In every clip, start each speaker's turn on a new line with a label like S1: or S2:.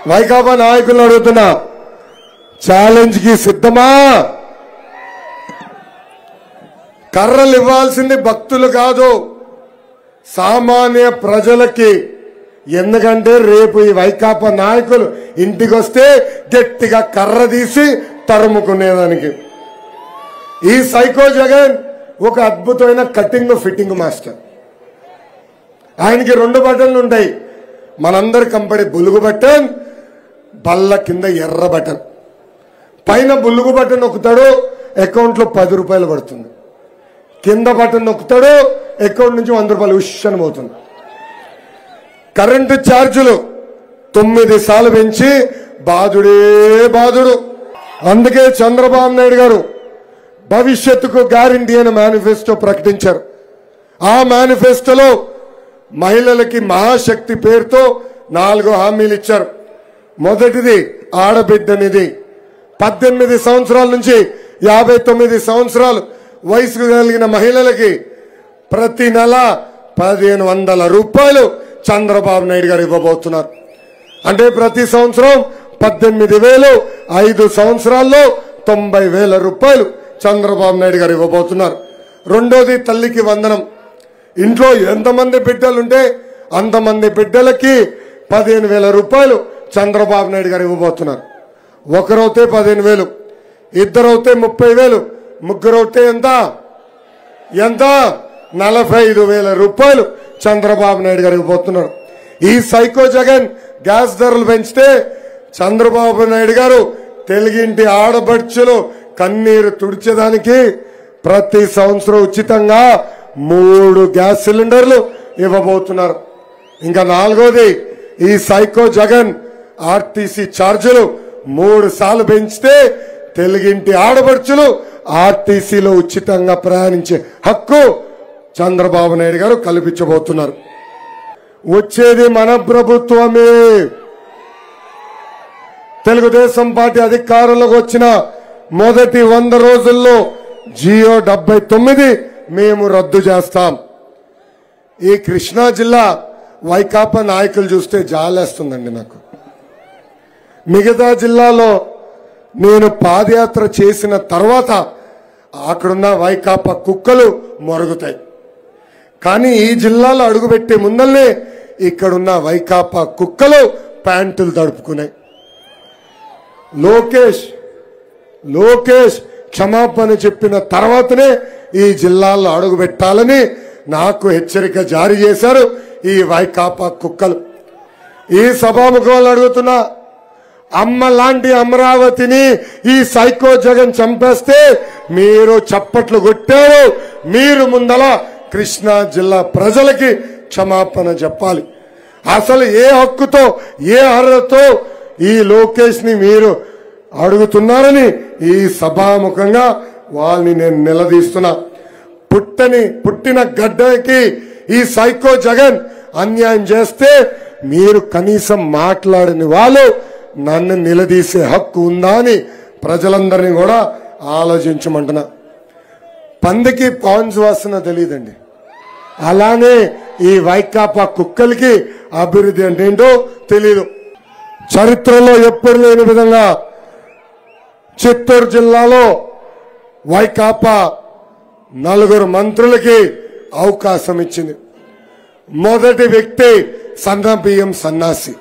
S1: వైకాపా నాయకులను అడుగుతున్నా ఛాలెంజ్ కి సిద్ధమా కర్రలు ఇవ్వాల్సింది భక్తులు కాదు సామాన్య ప్రజలకి ఎందుకంటే రేపు ఈ వైకాపా నాయకులు ఇంటికి వస్తే గట్టిగా కర్ర తీసి తరుముకునేదానికి ఈ సైకో జగన్ ఒక అద్భుతమైన కటింగ్ ఫిట్టింగ్ మాస్టర్ ఆయనకి రెండు బటన్లు ఉంటాయి మనందరి కంపడి బులుగు బటన్ బల్ల కింద ఎర్ర బటన్ పైన బులుగు బటన్ నొక్కుతాడు అకౌంట్లో పది రూపాయలు పడుతుంది కింద బటన్ నొక్కుతాడు అకౌంట్ నుంచి వంద రూపాయలు ఉష్ అని పోతుంది కరెంటు ఛార్జీలు తొమ్మిది సార్లు పెంచి బాధుడే బాధుడు అందుకే చంద్రబాబు నాయుడు గారు భవిష్యత్తుకు గ్యారంటీ అని మేనిఫెస్టో ప్రకటించారు ఆ మేనిఫెస్టోలో మహిళలకి మహాశక్తి పేరుతో నాలుగు హామీలు ఇచ్చారు మొదటిది ఆడబిడ్డనిది పద్దెనిమిది సంవత్సరాల నుంచి యాభై తొమ్మిది సంవత్సరాలు వయసు కలిగిన మహిళలకి ప్రతి నెల పదిహేను వందల రూపాయలు చంద్రబాబు నాయుడు గారు ఇవ్వబోతున్నారు అంటే ప్రతి సంవత్సరం పద్దెనిమిది వేలు ఐదు సంవత్సరాల్లో తొంభై వేల రూపాయలు చంద్రబాబు నాయుడు గారు ఇవ్వబోతున్నారు రెండోది తల్లికి వందనం ఇంట్లో ఎంతమంది బిడ్డలుంటే అంతమంది బిడ్డలకి పదిహేను వేల రూపాయలు చంద్రబాబు నాయుడు గారు ఇవ్వబోతున్నారు ఒకరవుతే పదిహేను వేలు ఇద్దరవుతే ముప్పై వేలు ముగ్గురవుతే ఎంత ఎంత నలభై ఐదు వేల రూపాయలు చంద్రబాబు నాయుడు గారు ఇవ్వబోతున్నారు ఈ సైకో జగన్ గ్యాస్ ధరలు పెంచితే చంద్రబాబు నాయుడు గారు తెలుగింటి ఆడబడుచులు కన్నీరు తుడిచేదానికి ప్రతి సంవత్సరం ఉచితంగా మూడు గ్యాస్ సిలిండర్లు ఇవ్వబోతున్నారు ఇంకా నాలుగోది ఈ సైకో జగన్ ఆర్టీసీ ఛార్జీలు మూడు సార్లు పెంచితే తెలుగింటి ఆడబడుచులు ఆర్టీసీలో ఉచితంగా ప్రయాణించే హక్కు చంద్రబాబు నాయుడు గారు కల్పించబోతున్నారు వచ్చేది మన ప్రభుత్వమే తెలుగుదేశం పార్టీ అధికారంలోకి వచ్చిన మొదటి వంద రోజుల్లో జియో డెబ్బై తొమ్మిది మేము రద్దు చేస్తాం ఈ కృష్ణా జిల్లా వైకాపా నాయకులు చూస్తే జాలేస్తుందండి నాకు మిగతా జిల్లాలో నేను పాదయాత్ర చేసిన తర్వాత అక్కడున్న వైకాపా కుక్కలు మొరుగుతాయి కానీ ఈ జిల్లాలో అడుగుపెట్టే ముందల్నే ఇక్కడున్న వైకాపా కుక్కలు ప్యాంటులు తడుపుకున్నాయి లోకేష్ లోకేష్ క్షమాపణ చెప్పిన తర్వాతనే ఈ జిల్లాల్లో అడుగు పెట్టాలని నాకు హెచ్చరిక జారీ చేశారు ఈ వైకాపా కుక్కలు ఈ సభాముఖంలో అడుగుతున్నా అమ్మ లాంటి అమరావతిని ఈ సైకో జగన్ చంపేస్తే మీరు చప్పట్లు కొట్టారు మీరు ముందల కృష్ణా జిల్లా ప్రజలకి క్షమాపణ చెప్పాలి అసలు ఏ హక్కుతో ఏ అర్హతతో ఈ లోకేష్ ని మీరు అడుగుతున్నారని ఈ సభాముఖంగా వాళ్ళని నేను నిలదీస్తున్నా పుట్టని పుట్టిన గడ్డకి ఈ సైకో జగన్ అన్యాయం చేస్తే మీరు కనీసం మాట్లాడని వాళ్ళు నన్ను నిలదీసే హక్కు ఉందా అని ప్రజలందరినీ కూడా ఆలోచించమంటున్నా పందికి పాన్స్ వాసన తెలియదండి అలానే ఈ వైకాపా కుక్కలకి అభివృద్ధి అంటే ఏంటో తెలియదు చరిత్రలో ఎప్పుడు లేని విధంగా చిత్తూరు జిల్లాలో వైకాపా నలుగురు మంత్రులకి అవకాశం ఇచ్చింది మొదటి వ్యక్తి సన్న బియ్యం సన్నాసి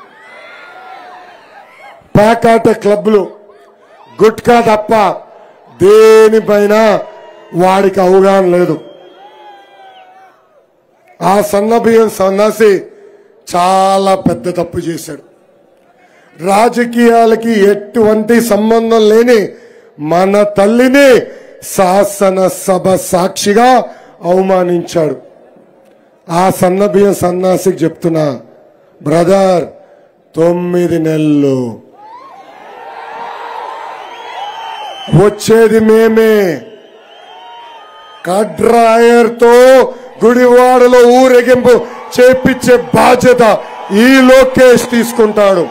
S1: పేకాట క్లబ్లు గుట్కా తప్ప దేనిపైన వాడికి అవగాహన లేదు ఆ సన్న బియ్యం సన్నాసి చాలా పెద్ద తప్పు చేశాడు రాజకీయాలకి ఎటువంటి సంబంధం లేని మన తల్లిని శాసనసభ సాక్షిగా అవమానించాడు ఆ సన్నబియ్యం సన్నాసికి చెప్తున్నా బ్రదర్ తొమ్మిది నెలలు వచ్చేది మేమే కడ్రాయర్తో గుడివాడలో ఊరేగింపు చేపించే బాధ్యత ఈ లోకేష్ తీసుకుంటాడు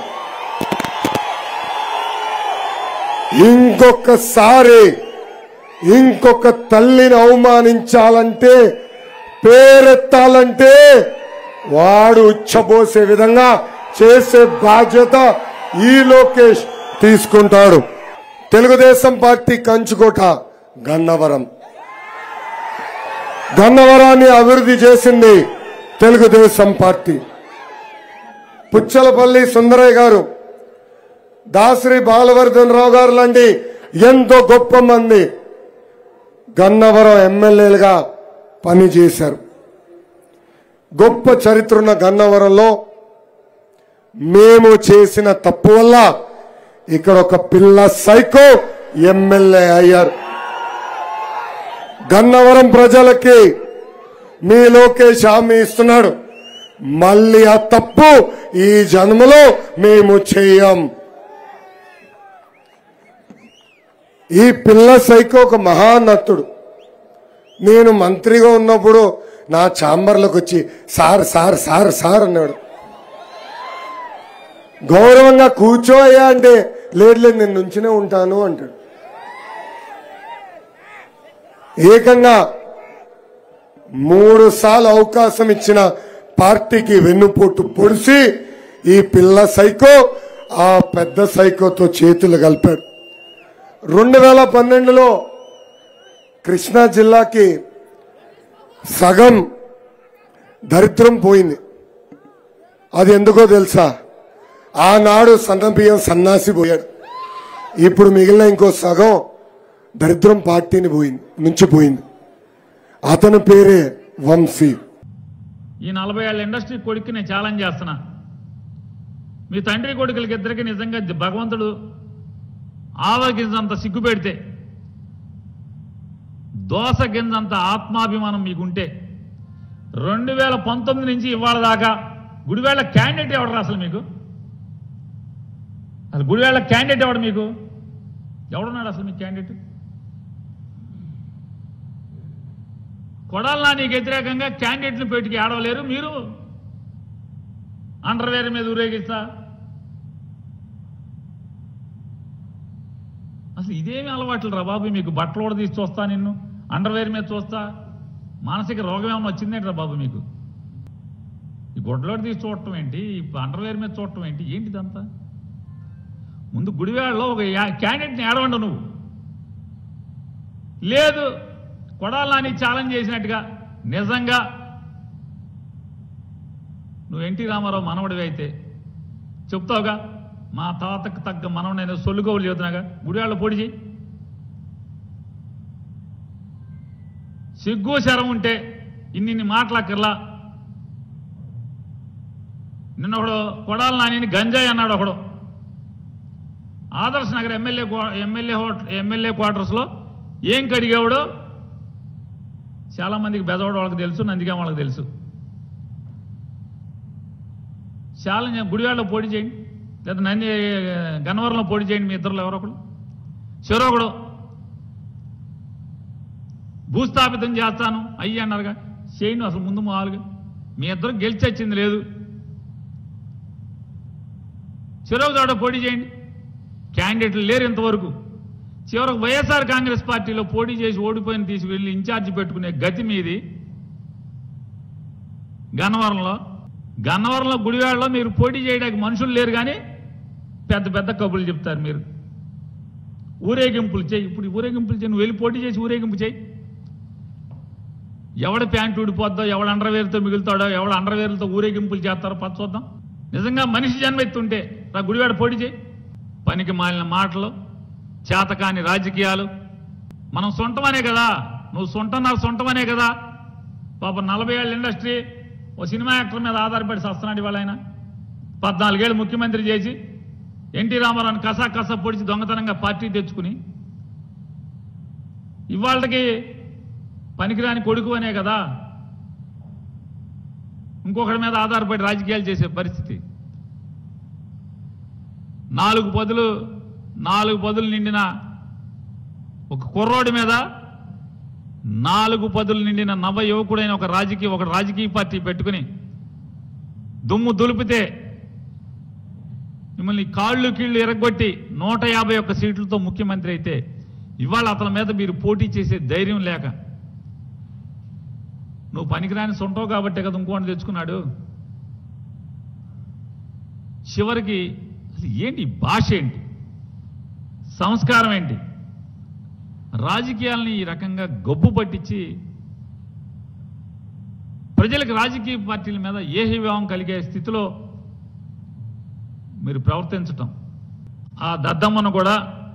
S1: ఇంకొకసారి ఇంకొక తల్లిని అవమానించాలంటే పేరెత్తాలంటే వాడు ఉచ్చబోసే విధంగా చేసే బాధ్యత ఈ లోకేష్ తీసుకుంటాడు తెలుగుదేశం పార్టీ కంచుకోట గన్నవరం గన్నవరాన్ని అభివృద్ధి చేసింది తెలుగుదేశం పార్టీ పుచ్చలపల్లి సుందరయ్య గారు దాసరి బాలవర్ధన్ రావు గారు లాంటి ఎంతో గొప్ప మంది గన్నవరం ఎమ్మెల్యేలుగా పనిచేశారు గొప్ప చరిత్ర ఉన్న గన్నవరంలో మేము చేసిన తప్పు వల్ల ఇక్కడ ఒక పిల్ల సైకో ఎమ్మెల్యే అయ్యారు గన్నవరం ప్రజలకి మీ లోకేష్ హామీ ఇస్తున్నాడు మళ్ళీ ఆ తప్పు ఈ జన్మలో మేము చెయ్యం ఈ పిల్ల సైకో ఒక మహానత్తుడు నేను మంత్రిగా ఉన్నప్పుడు నా ఛాంబర్లోకి వచ్చి సార్ సార్ సార్ సార్ అన్నాడు గౌరవంగా కూర్చోయ్యా అంటే లేదు లేదు నేను నుంచినే ఉంటాను అంటాడు ఏకంగా మూడు సార్లు అవకాశం ఇచ్చిన పార్టీకి వెన్నుపోటు పొడిచి ఈ పిల్ల సైకో ఆ పెద్ద సైకోతో చేతులు కలిపాడు రెండు వేల పన్నెండులో కృష్ణా జిల్లాకి సగం దరిద్రం పోయింది అది ఎందుకో తెలుసా ఆనాడు సన్నబియ్యం సన్నాసి పోయాడు ఇప్పుడు మిగిలిన ఇంకో సగం దరిద్రం పార్టీని పోయింది నుంచి పోయింది అతని పేరే వంశీ
S2: ఈ నలభై ఏళ్ళ ఇండస్ట్రీ కొడుక్కి నేను ఛాలెంజ్ చేస్తున్నా మీ తండ్రి కొడుకులకి ఇద్దరికి నిజంగా భగవంతుడు ఆవ గింజంత సిగ్గు పెడితే దోస గింజంత ఆత్మాభిమానం మీకుంటే రెండు వేల పంతొమ్మిది నుంచి ఇవాళ దాకా గుడివేళ్ల క్యాండిడేట్ ఎవడరా అసలు మీకు అసలు గుడివేళ్ల క్యాండిడేట్ ఎవడు మీకు ఎవడున్నాడు అసలు మీ క్యాండిడేట్ కొడాలనా నీకు వ్యతిరేకంగా క్యాండిడేట్ని పెట్టుకి ఆడవలేరు మీరు అండర్వేర్ మీద ఊరేగిస్తా అసలు ఇదేమి అలవాట్లు రా బాబు మీకు బట్టలు కూడా తీసి చూస్తా నిన్ను అండర్వేర్ మీద చూస్తా మానసిక రోగం ఏమైనా వచ్చిందేంట్రా బాబు మీకు ఈ గొడ్లోడు తీసి చూడటం ఏంటి ఈ అండర్వేర్ మీద చూడటం ఏంటి ఏంటిదంతా ముందు గుడివాడలో ఒక యా- క్యాండిడేట్ని ఏడవండు నువ్వు లేదు కొడాలని ఛాలెంజ్ చేసినట్టుగా నిజంగా నువ్వు ఎన్టీ రామారావు మనవడివి అయితే చెప్తావుగా మా తాతకు తగ్గ మనవడు నేను సొల్లుకోవులు చెబుతున్నాగా గుడివాళ్ళ పొడి చేయి సిగ్గు శరం ఉంటే ఇన్ని మాటలక్కర్లా నిన్న ఒకడు కొడాల నాని గంజాయి అన్నాడు ఒకడు ఆదర్శ్ నగర్ ఎమ్మెల్యే క్వా- ఎమ్మెల్యే హోట ఎమ్మెల్యే క్వార్టర్స్లో ఏం కడిగేవాడో చాలా మందికి బెదవాడ వాళ్ళకి తెలుసు నందిగా వాళ్ళకి తెలుసు చాలా గుడివాడలో పోటీ చేయండి లేదా నంది గన్నవరంలో పోటీ చేయండి మీ ఇద్దరులో ఎవరో ఒకడు చివరొకడు భూస్థాపితం చేస్తాను అయ్యి అన్నారుగా చేయను అసలు ముందు మామూలుగా మీ ఇద్దరు గెలిచి వచ్చింది లేదు చివరకు చోట పోటీ చేయండి క్యాండిడేట్లు లేరు ఇంతవరకు చివరకు వైఎస్ఆర్ కాంగ్రెస్ పార్టీలో పోటీ చేసి ఓడిపోయిన తీసుకువెళ్ళి ఇన్ఛార్జి పెట్టుకునే గతి మీది గన్నవరంలో గన్నవరంలో గుడివాడలో మీరు పోటీ చేయడానికి మనుషులు లేరు కానీ పెద్ద పెద్ద కబుర్లు చెప్తారు మీరు ఊరేగింపులు చేయి ఇప్పుడు ఈ ఊరేగింపులు చేయి నువ్వు వెళ్ళి పోటీ చేసి ఊరేగింపు చేయి ఎవడ ప్యాంట్ ఊడిపోద్దో ఎవడ అండర్వేర్తో మిగులుతాడో ఎవడ అండర్వేర్లతో ఊరేగింపులు చేస్తారో పద చూద్దాం నిజంగా మనిషి జన్మెత్తుంటే రా గుడివాడ పోటీ చేయి పనికి మాలిన మాటలు చేతకాని రాజకీయాలు మనం సొంటమనే కదా నువ్వు సొంటన్నారు సొంటమనే కదా పాప నలభై ఏళ్ళ ఇండస్ట్రీ ఓ సినిమా యాక్టర్ మీద ఆధారపడి వస్తున్నాడు ఇవాళ ఆయన పద్నాలుగేళ్ళు ముఖ్యమంత్రి చేసి ఎన్టీ రామారావుని కసా కసా పొడిచి దొంగతనంగా పార్టీ తెచ్చుకుని ఇవాళకి పనికిరాని కొడుకు అనే కదా ఇంకొకటి మీద ఆధారపడి రాజకీయాలు చేసే పరిస్థితి నాలుగు పదులు నాలుగు పదులు నిండిన ఒక కుర్రోడి మీద నాలుగు పదులు నిండిన నవ యువకుడైన ఒక రాజకీయ ఒక రాజకీయ పార్టీ పెట్టుకుని దుమ్ము దులిపితే మిమ్మల్ని కాళ్ళు కీళ్లు ఎరగొట్టి నూట యాభై ఒక్క సీట్లతో ముఖ్యమంత్రి అయితే ఇవాళ అతని మీద మీరు పోటీ చేసే ధైర్యం లేక నువ్వు పనికిరాని సొంటవు కాబట్టే కదా ఇంకోటి తెచ్చుకున్నాడు చివరికి అసలు ఏంటి ఈ భాష ఏంటి సంస్కారం ఏంటి రాజకీయాల్ని ఈ రకంగా గొబ్బు పట్టించి ప్రజలకు రాజకీయ పార్టీల మీద ఏహివ్యావం కలిగే స్థితిలో మీరు ప్రవర్తించటం ఆ దద్దమ్మను కూడా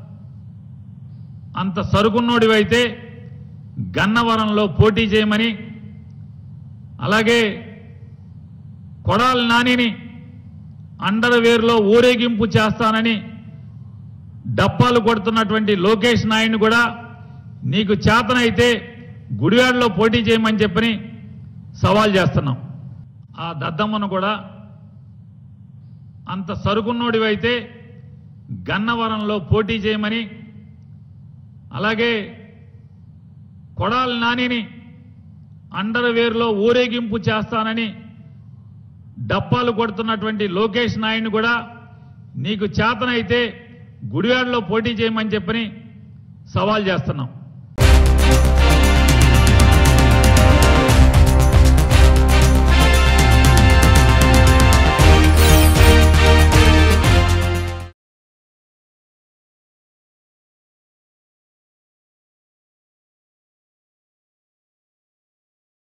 S2: అంత సరుకున్నోడివైతే గన్నవరంలో పోటీ చేయమని అలాగే కొడాలి నానిని అండర్వేర్లో ఊరేగింపు చేస్తానని డప్పాలు కొడుతున్నటువంటి లోకేష్ నాయుడిని కూడా నీకు చేతనైతే గుడివాడలో పోటీ చేయమని చెప్పని సవాల్ చేస్తున్నాం ఆ దద్దమ్మను కూడా అంత సరుకున్నోడివైతే గన్నవరంలో పోటీ చేయమని అలాగే కొడాలి నానిని అండర్వేర్లో ఊరేగింపు చేస్తానని డప్పాలు కొడుతున్నటువంటి లోకేష్ నాయుడిని కూడా నీకు చేతనైతే గుడివాడలో పోటీ చేయమని చెప్పని సవాల్ చేస్తున్నాం